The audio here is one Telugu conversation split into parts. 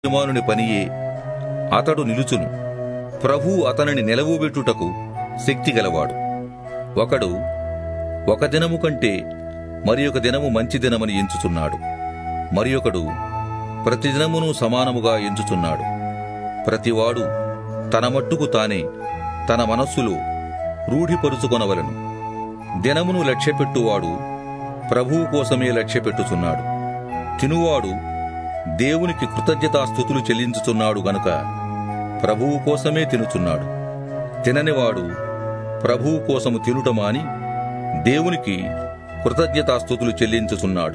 యజమానుని పనియే అతడు నిలుచును ప్రభు అతనిని నిలవబెట్టుటకు శక్తి గలవాడు ఒకడు ఒక దినము కంటే మరి ఒక దినము మంచి దినమని ఎంచుచున్నాడు మరి ఒకడు ప్రతి దినమును సమానముగా ఎంచుచున్నాడు ప్రతివాడు తన మట్టుకు తానే తన మనస్సులో రూఢిపరుచుకొనవలను దినమును లక్ష్యపెట్టువాడు ప్రభువు కోసమే లక్ష్యపెట్టుచున్నాడు తినువాడు దేవునికి కృతజ్ఞతాస్థుతులు చెల్లించుచున్నాడు గనుక ప్రభువు కోసమే తినుచున్నాడు తిననివాడు ప్రభువు కోసము తినుట మాని దేవునికి కృతజ్ఞతాస్థుతులు చెల్లించుచున్నాడు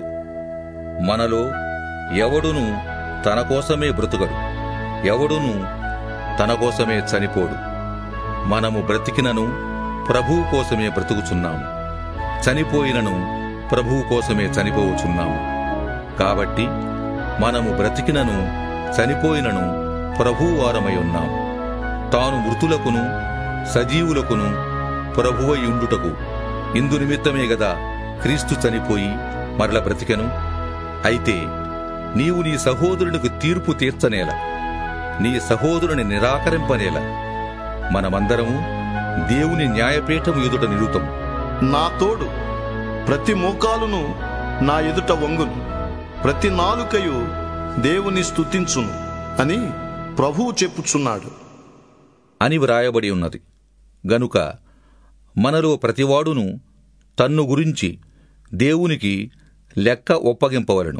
మనలో ఎవడును తన కోసమే బ్రతుకడు ఎవడును తన కోసమే చనిపోడు మనము బ్రతికినను ప్రభువు కోసమే బ్రతుకుచున్నాము చనిపోయినను ప్రభువు కోసమే చనిపోవచున్నాము కాబట్టి మనము బ్రతికినను చనిపోయినను ప్రభువు వారమై ఉన్నాము తాను మృతులకును సజీవులకును ప్రభువై ఉండుటకు ఇందు నిమిత్తమే గదా క్రీస్తు చనిపోయి మరల బ్రతికెను అయితే నీవు నీ సహోదరునికి తీర్పు తీర్చనేల నీ సహోదరుని నిరాకరింపనేల మనమందరము దేవుని న్యాయపీఠం ఎదుట నిలుతం నా తోడు ప్రతి మోకాలును నా ఎదుట వంగును ప్రతి నాలుకయు దేవుని స్తుతించును అని ప్రభువు చెప్పుచున్నాడు అని వ్రాయబడి ఉన్నది గనుక మనలో ప్రతివాడును తన్ను గురించి దేవునికి లెక్క ఒప్పగింపవలను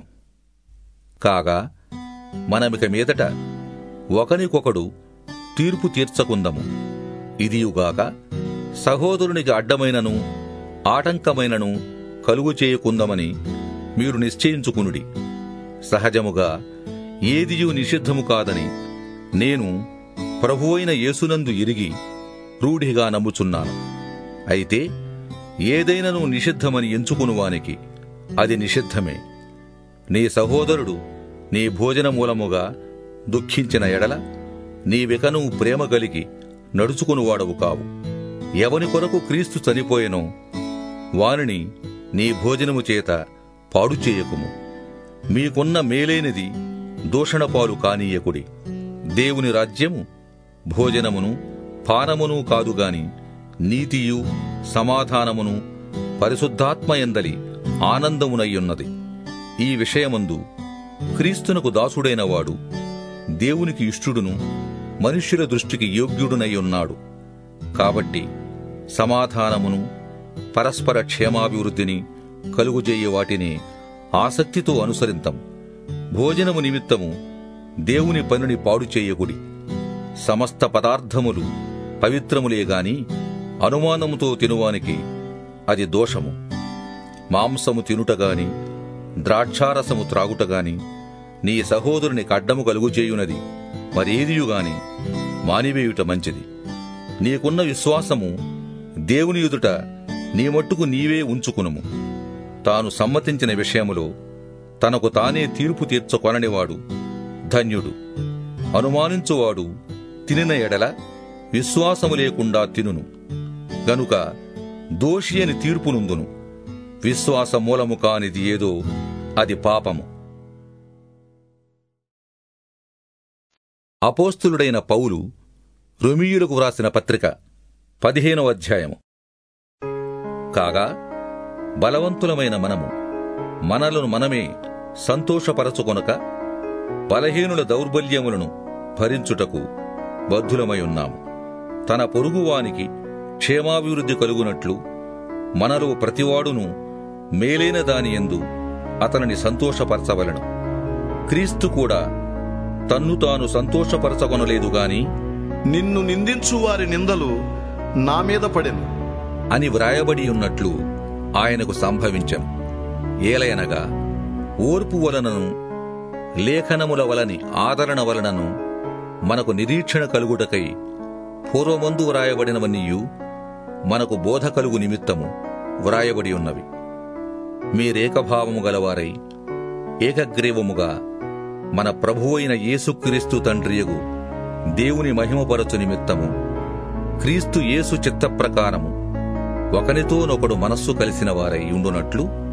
కాగా మనమిక మీదట ఒకనికొకడు తీర్పు తీర్చకుందము ఇదియుగాక సహోదరునికి అడ్డమైనను ఆటంకమైనను కలుగు చేయకుందమని మీరు నిశ్చయించుకునుడి సహజముగా ఏదియు నిషిద్ధము కాదని నేను ప్రభువైన యేసునందు ఎరిగి రూఢిగా నమ్ముచున్నాను అయితే ఏదైనను నిషిద్ధమని ఎంచుకునువానికి అది నిషిద్ధమే నీ సహోదరుడు నీ భోజన మూలముగా దుఃఖించిన ఎడల నీవికను ప్రేమ కలిగి నడుచుకునివాడవు కావు ఎవని కొరకు క్రీస్తు చనిపోయెనో వానిని నీ భోజనము చేత పాడు చేయకుము మీకున్న మేలైనది దూషణపాలు కానీయకుడి దేవుని రాజ్యము భోజనమును పానమును కాదుగాని నీతియు సమాధానమును పరిశుద్ధాత్మయందలి ఆనందమునయ్యున్నది ఈ విషయమందు క్రీస్తునకు దాసుడైన వాడు దేవునికి ఇష్టుడును మనుష్యుల దృష్టికి యోగ్యుడునై ఉన్నాడు కాబట్టి సమాధానమును పరస్పర క్షేమాభివృద్ధిని కలుగుజేయ వాటిని ఆసక్తితో అనుసరింతం భోజనము నిమిత్తము దేవుని పనిని పాడు చేయకుడి సమస్త పదార్థములు పవిత్రములే గాని అనుమానముతో తినువానికి అది దోషము మాంసము తినుటగాని ద్రాక్షారసము త్రాగుటగాని నీ సహోదరునికి అడ్డము కలుగుచేయునది మరేదియుగాని మానివేయుట మంచిది నీకున్న విశ్వాసము దేవుని ఎదుట నీ మట్టుకు నీవే ఉంచుకునుము తాను సమ్మతించిన విషయములో తనకు తానే తీర్పు తీర్చుకొననివాడు ధన్యుడు అనుమానించువాడు తినిన ఎడల విశ్వాసము లేకుండా తినును గనుక దోషి అని తీర్పునుందును విశ్వాస మూలము కానిది ఏదో అది పాపము అపోస్తులుడైన పౌలు రొమియులకు వ్రాసిన పత్రిక పదిహేనవ అధ్యాయము కాగా బలవంతులమైన మనము మనలను మనమే సంతోషపరచుకొనక బలహీనుల దౌర్బల్యములను భరించుటకు బద్ధులమై ఉన్నాము తన పొరుగువానికి క్షేమాభివృద్ధి కలుగునట్లు మనలో ప్రతివాడును మేలైన దాని యందు అతనిని సంతోషపరచవలను క్రీస్తు కూడా తన్ను తాను సంతోషపరచగొనలేదు గాని నిన్ను నిందించు వారి నిందలు నా మీద పడెను అని వ్రాయబడి ఉన్నట్లు ఆయనకు సంభవించను ఏలయనగా ఓర్పు వలనను లేఖనముల వలని ఆదరణ వలనను మనకు నిరీక్షణ కలుగుటకై పూర్వమందు వ్రాయబడినవన్నీయు మనకు బోధ కలుగు నిమిత్తము వ్రాయబడి ఉన్నవి మీరేకభావము గలవారై ఏకగ్రీవముగా మన ప్రభువైన యేసుక్రీస్తు తండ్రియగు దేవుని మహిమపరచు నిమిత్తము క్రీస్తు యేసు చిత్త ప్రకారము ఒకనితోనొకడు మనస్సు కలిసిన వారై ఉండునట్లు